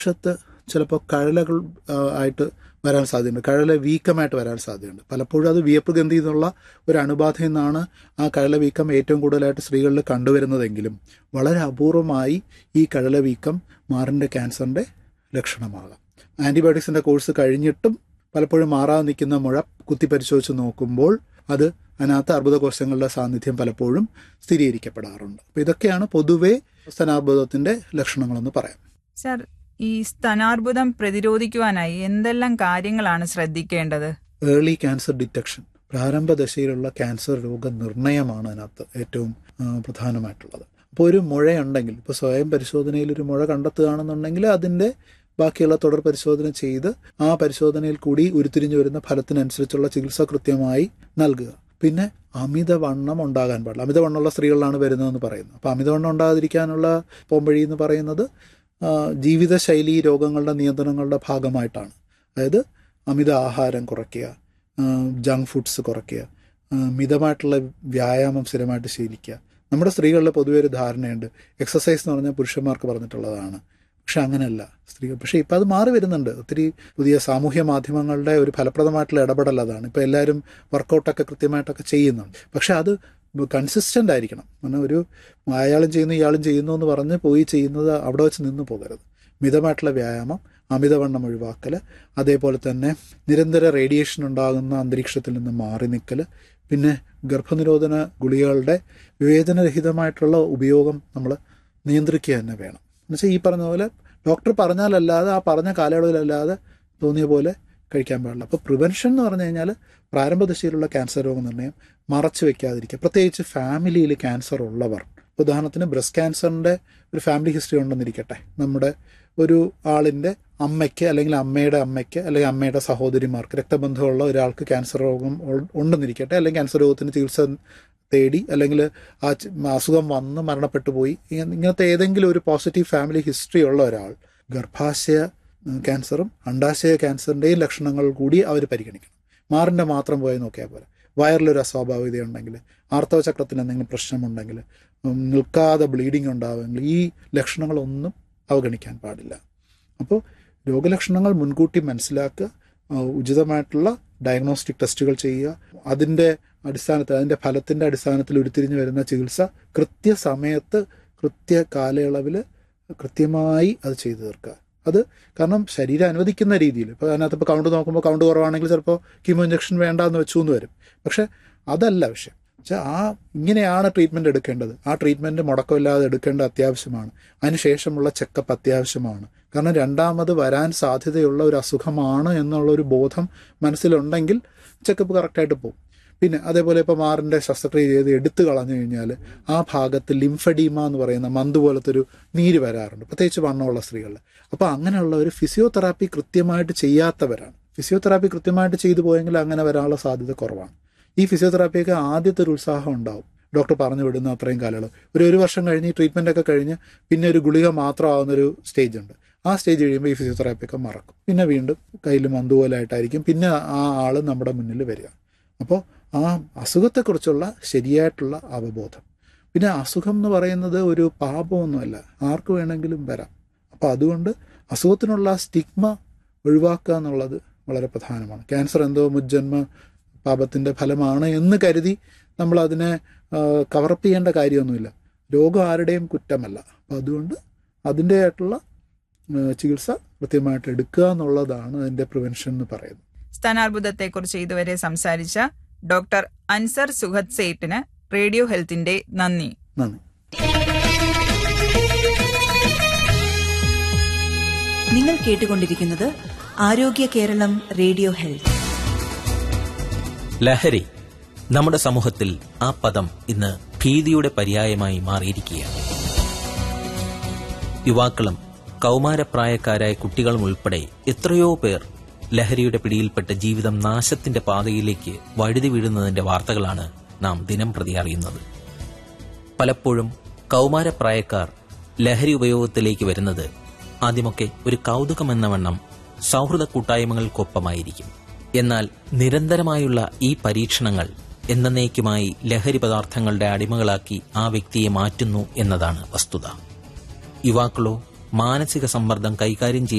വശത്ത് ചിലപ്പോൾ കഴലകൾ ആ, ആയിട്ട് വരാൻ സാധ്യതയുണ്ട് കഴല വീക്കമായിട്ട് വരാൻ സാധ്യതയുണ്ട് പലപ്പോഴും അത് വിയപ്പ് ഗന്ധി എന്നുള്ള ഒരു അണുബാധയിൽ നിന്നാണ് ആ കഴല വീക്കം ഏറ്റവും കൂടുതലായിട്ട് സ്ത്രീകളിൽ കണ്ടുവരുന്നതെങ്കിലും വളരെ അപൂർവമായി ഈ കഴല വീക്കം മാറിൻ്റെ ക്യാൻസറിൻ്റെ ലക്ഷണമാകാം ആൻറ്റിബയോട്ടിക്സിൻ്റെ കോഴ്സ് കഴിഞ്ഞിട്ടും പലപ്പോഴും മാറാതെ നിൽക്കുന്ന മുഴ കുത്തി പരിശോധിച്ച് നോക്കുമ്പോൾ അത് അതിനകത്ത് അർബുദകോശങ്ങളുടെ സാന്നിധ്യം പലപ്പോഴും സ്ഥിരീകരിക്കപ്പെടാറുണ്ട് അപ്പോൾ ഇതൊക്കെയാണ് പൊതുവേ സ്തനാർബുദത്തിൻ്റെ ലക്ഷണങ്ങളെന്ന് പറയാം സർ ഈ സ്തനാർബുദം പ്രതിരോധിക്കുവാനായി എന്തെല്ലാം കാര്യങ്ങളാണ് ശ്രദ്ധിക്കേണ്ടത് ഏർലി ക്യാൻസർ ഡിറ്റക്ഷൻ പ്രാരംഭ ദശയിലുള്ള ക്യാൻസർ രോഗനിർണയമാണ് അതിനകത്ത് ഏറ്റവും ആ, പ്രധാനമായിട്ടുള്ളത് അപ്പോൾ ഒരു മുഴയുണ്ടെങ്കിൽ ഇപ്പോൾ സ്വയം പരിശോധനയിൽ ഒരു മുഴ കണ്ടെത്തുകയാണെന്നുണ്ടെങ്കിൽ അതിൻ്റെ ബാക്കിയുള്ള തുടർ പരിശോധന ചെയ്ത് ആ പരിശോധനയിൽ കൂടി ഉരുത്തിരിഞ്ഞു വരുന്ന ഫലത്തിനനുസരിച്ചുള്ള ചികിത്സ കൃത്യമായി നൽകുക പിന്നെ അമിതവണ്ണം ഉണ്ടാകാൻ പാടില്ല അമിതവണ്ണമുള്ള സ്ത്രീകളിലാണ് വരുന്നതെന്ന് പറയുന്നത് അപ്പോൾ അമിതവണ്ണം ഉണ്ടാകാതിരിക്കാനുള്ള പോംവഴി എന്ന് പറയുന്നത് ആ, ജീവിതശൈലി രോഗങ്ങളുടെ നിയന്ത്രണങ്ങളുടെ ഭാഗമായിട്ടാണ് അതായത് അമിത ആഹാരം കുറയ്ക്കുക ജങ്ക് ഫുഡ്സ് കുറയ്ക്കുക ആ, മിതമായിട്ടുള്ള വ്യായാമം സ്ഥിരമായിട്ട് ശീലിക്കുക നമ്മുടെ സ്ത്രീകളിൽ പൊതുവെ ഒരു ധാരണയുണ്ട് എക്സസൈസ് എന്ന് പറഞ്ഞാൽ പുരുഷന്മാർക്ക് പറഞ്ഞിട്ടുള്ളതാണ് പക്ഷെ അങ്ങനെയല്ല സ്ത്രീകൾ പക്ഷേ ഇപ്പം അത് മാറി വരുന്നുണ്ട് ഒത്തിരി പുതിയ സാമൂഹ്യ മാധ്യമങ്ങളുടെ ഒരു ഫലപ്രദമായിട്ടുള്ള ഇടപെടൽ അതാണ് ഇപ്പം എല്ലാവരും വർക്കൗട്ടൊക്കെ കൃത്യമായിട്ടൊക്കെ ചെയ്യുന്നുണ്ട് പക്ഷെ അത് കൺസിസ്റ്റൻ്റ് ആയിരിക്കണം കാരണം ഒരു അയാളും ചെയ്യുന്നു ഇയാളും ചെയ്യുന്നു എന്ന് പറഞ്ഞ് പോയി ചെയ്യുന്നത് അവിടെ വെച്ച് നിന്ന് പോകരുത് മിതമായിട്ടുള്ള വ്യായാമം അമിതവണ്ണം ഒഴിവാക്കൽ അതേപോലെ തന്നെ നിരന്തര റേഡിയേഷൻ ഉണ്ടാകുന്ന അന്തരീക്ഷത്തിൽ നിന്ന് മാറി നിൽക്കൽ പിന്നെ ഗർഭനിരോധന ഗുളികകളുടെ വിവേചനരഹിതമായിട്ടുള്ള ഉപയോഗം നമ്മൾ നിയന്ത്രിക്കുക തന്നെ വേണം എന്നുവെച്ചാൽ ഈ പറഞ്ഞ പോലെ ഡോക്ടർ പറഞ്ഞാലല്ലാതെ ആ പറഞ്ഞ കാലയളവിലല്ലാതെ തോന്നിയ പോലെ കഴിക്കാൻ പാടില്ല അപ്പോൾ പ്രിവെൻഷൻ എന്ന് പറഞ്ഞു കഴിഞ്ഞാൽ പ്രാരംഭ ദശയിലുള്ള ക്യാൻസർ രോഗനിർണയം മറച്ചു വെക്കാതിരിക്കുക പ്രത്യേകിച്ച് ഫാമിലിയിൽ ക്യാൻസർ ഉള്ളവർ ഉദാഹരണത്തിന് ബ്രസ്റ്റ് ക്യാൻസറിൻ്റെ ഒരു ഫാമിലി ഹിസ്റ്ററി ഉണ്ടെന്നിരിക്കട്ടെ നമ്മുടെ ഒരു ആളിൻ്റെ അമ്മയ്ക്ക് അല്ലെങ്കിൽ അമ്മയുടെ അമ്മയ്ക്ക് അല്ലെങ്കിൽ അമ്മയുടെ സഹോദരിമാർക്ക് രക്തബന്ധമുള്ള ഒരാൾക്ക് ക്യാൻസർ രോഗം ഉൾ- ഉണ്ടെന്നിരിക്കട്ടെ അല്ലെങ്കിൽ ക്യാൻസർ രോഗത്തിന് ചികിത്സ തേടി അല്ലെങ്കിൽ ആ ച- അസുഖം വന്ന് മരണപ്പെട്ടു പോയി ഇങ്ങ- ഇങ്ങനത്തെ ഏതെങ്കിലും ഒരു പോസിറ്റീവ് ഫാമിലി ഹിസ്റ്ററി ഉള്ള ഒരാൾ ഗർഭാശയ ഉം, ക്യാൻസറും അണ്ടാശയ ക്യാൻസറിൻ്റെയും ലക്ഷണങ്ങൾ കൂടി അവർ പരിഗണിക്കണം മാറിൻ്റെ മാത്രം പോയി നോക്കിയാൽ പോലെ വയറിലൊരു അസ്വാഭാവികത ഉണ്ടെങ്കിൽ ആർത്തവചക്രത്തിന് എന്തെങ്കിലും പ്രശ്നമുണ്ടെങ്കിൽ ഉം, നിൽക്കാതെ ബ്ലീഡിംഗ് ഉണ്ടാവുമെങ്കിൽ ഈ ലക്ഷണങ്ങളൊന്നും അവഗണിക്കാൻ പാടില്ല അപ്പോൾ രോഗലക്ഷണങ്ങൾ മുൻകൂട്ടി മനസ്സിലാക്കുക ആ, ഉചിതമായിട്ടുള്ള ഡയഗ്നോസ്റ്റിക് ടെസ്റ്റുകൾ ചെയ്യുക അതിൻ്റെ അടിസ്ഥാനത്തിൽ അതിൻ്റെ ഫലത്തിൻ്റെ അടിസ്ഥാനത്തിൽ ഉരുത്തിരിഞ്ഞു വരുന്ന ചികിത്സ കൃത്യസമയത്ത് കൃത്യ കാലയളവിൽ കൃത്യമായി അത് ചെയ്തു തീർക്കുക അത് കാരണം ശരീരം അനുവദിക്കുന്ന രീതിയിൽ ഇപ്പോൾ അതിനകത്ത് ഇപ്പോൾ കൗണ്ട് നോക്കുമ്പോൾ കൗണ്ട് കുറവാണെങ്കിൽ ചിലപ്പോൾ കീമോ ഇഞ്ചക്ഷൻ വേണ്ടാന്ന് വെച്ചു എന്ന് വരും പക്ഷെ അതല്ല വിഷയം പക്ഷെ ആ ഇങ്ങനെയാണ് ട്രീറ്റ്മെൻറ്റ് എടുക്കേണ്ടത് ആ ട്രീറ്റ്മെൻറ്റ് മുടക്കമില്ലാതെ എടുക്കേണ്ട അത്യാവശ്യമാണ് അതിനുശേഷമുള്ള ചെക്കപ്പ് അത്യാവശ്യമാണ് കാരണം രണ്ടാമത് വരാൻ സാധ്യതയുള്ള ഒരു അസുഖമാണ് എന്നുള്ള ഒരു ബോധം മനസ്സിലുണ്ടെങ്കിൽ ചെക്കപ്പ് കറക്റ്റായിട്ട് പോകും പിന്നെ അതേപോലെ ഇപ്പോൾ മാറിൻ്റെ ശസ്ത്രക്രിയ ചെയ്ത് എടുത്തു കളഞ്ഞു കഴിഞ്ഞാൽ ആ ഭാഗത്ത് ലിംഫഡീമ എന്ന് പറയുന്ന മന്ത് പോലത്തെ ഒരു നീര് വരാറുണ്ട് പ്രത്യേകിച്ച് വണ്ണമുള്ള സ്ത്രീകളിൽ അപ്പോൾ അങ്ങനെയുള്ള ഒരു ഫിസിയോതെറാപ്പി കൃത്യമായിട്ട് ചെയ്യാത്തവരാണ് ഫിസിയോതെറാപ്പി കൃത്യമായിട്ട് ചെയ്തു പോയെങ്കിൽ അങ്ങനെ വരാനുള്ള സാധ്യത കുറവാണ് ഈ ഫിസിയോതെറാപ്പിയൊക്കെ ആദ്യത്തെ ഒരു ഉത്സാഹം ഉണ്ടാവും ഡോക്ടർ പറഞ്ഞു വിടുന്ന അത്രയും കാലയളവ് ഒരു ഒരു വർഷം കഴിഞ്ഞ് ഈ ട്രീറ്റ്മെൻ്റ് ഒക്കെ കഴിഞ്ഞ് പിന്നെ ഒരു ഗുളിക മാത്രമാവുന്നൊരു സ്റ്റേജ് ഉണ്ട് ആ സ്റ്റേജ് കഴിയുമ്പോൾ ഈ ഫിസിയോതെറാപ്പിയൊക്കെ മറക്കും പിന്നെ വീണ്ടും കയ്യിൽ മന്തുപോലായിട്ടായിരിക്കും പിന്നെ ആ ആൾ നമ്മുടെ മുന്നിൽ വരിക അപ്പോൾ ആ അസുഖത്തെക്കുറിച്ചുള്ള ശരിയായിട്ടുള്ള അവബോധം പിന്നെ അസുഖം എന്ന് പറയുന്നത് ഒരു പാപമൊന്നുമല്ല ആർക്ക് വേണമെങ്കിലും വരാം അപ്പോൾ അതുകൊണ്ട് അസുഖത്തിനുള്ള സ്റ്റിഗ്മ ഒഴിവാക്കുക എന്നുള്ളത് വളരെ പ്രധാനമാണ് ക്യാൻസർ എന്തോ മുജ്ജന്മ പാപത്തിൻ്റെ ഫലമാണ് എന്ന് കരുതി നമ്മൾ അതിനെ കവറപ്പ് ചെയ്യേണ്ട കാര്യമൊന്നുമില്ല രോഗം ആരുടെയും കുറ്റമല്ല അപ്പോൾ അതുകൊണ്ട് അതിൻ്റെതായിട്ടുള്ള ചികിത്സ കൃത്യമായിട്ട് എടുക്കുക എന്നുള്ളതാണ് അതിൻ്റെ പ്രിവെൻഷൻ എന്ന് പറയുന്നത് സ്തനാർബുദത്തെക്കുറിച്ച് ഇതുവരെ സംസാരിച്ച ഡോക്ടർ അൻസർ സുഹദ് സേട്ടിന് റേഡിയോ ഹെൽത്തിന്റെ നന്ദി നന്ദി നിങ്ങൾ കേട്ടുകൊണ്ടിരിക്കുന്നത് ആരോഗ്യ കേരളം റേഡിയോ ഹെൽത്ത് ലഹരി നമ്മുടെ സമൂഹത്തിൽ ആ പദം ഇന്ന് ഭീതിയുടെ പര്യായമായി മാറിയിരിക്കുകയാണ് യുവാക്കളും കൗമാരപ്രായക്കാരായ കുട്ടികളും ഉൾപ്പെടെ എത്രയോ പേർ ലഹരിയുടെ പിടിയിൽപ്പെട്ട് ജീവിതം നാശത്തിന്റെ പാതയിലേക്ക് വഴുതി വീഴുന്നതിന്റെ വാർത്തകളാണ് നാം ദിനം പ്രതി അറിയുന്നത് പലപ്പോഴും കൗമാരപ്രായക്കാർ ലഹരി ഉപയോഗത്തിലേക്ക് വരുന്നത് ആദ്യമൊക്കെ ഒരു കൗതുകമെന്ന വണ്ണം സൗഹൃദ കൂട്ടായ്മകൾക്കൊപ്പമായിരിക്കും എന്നാൽ നിരന്തരമായുള്ള ഈ പരീക്ഷണങ്ങൾ എന്നേക്കുമായി ലഹരി പദാർത്ഥങ്ങളുടെ അടിമകളാക്കി ആ വ്യക്തിയെ മാറ്റുന്നു എന്നതാണ് വസ്തുത യുവാക്കളോ മാനസിക സമ്മർദ്ദം കൈകാര്യം ചെയ്യുന്ന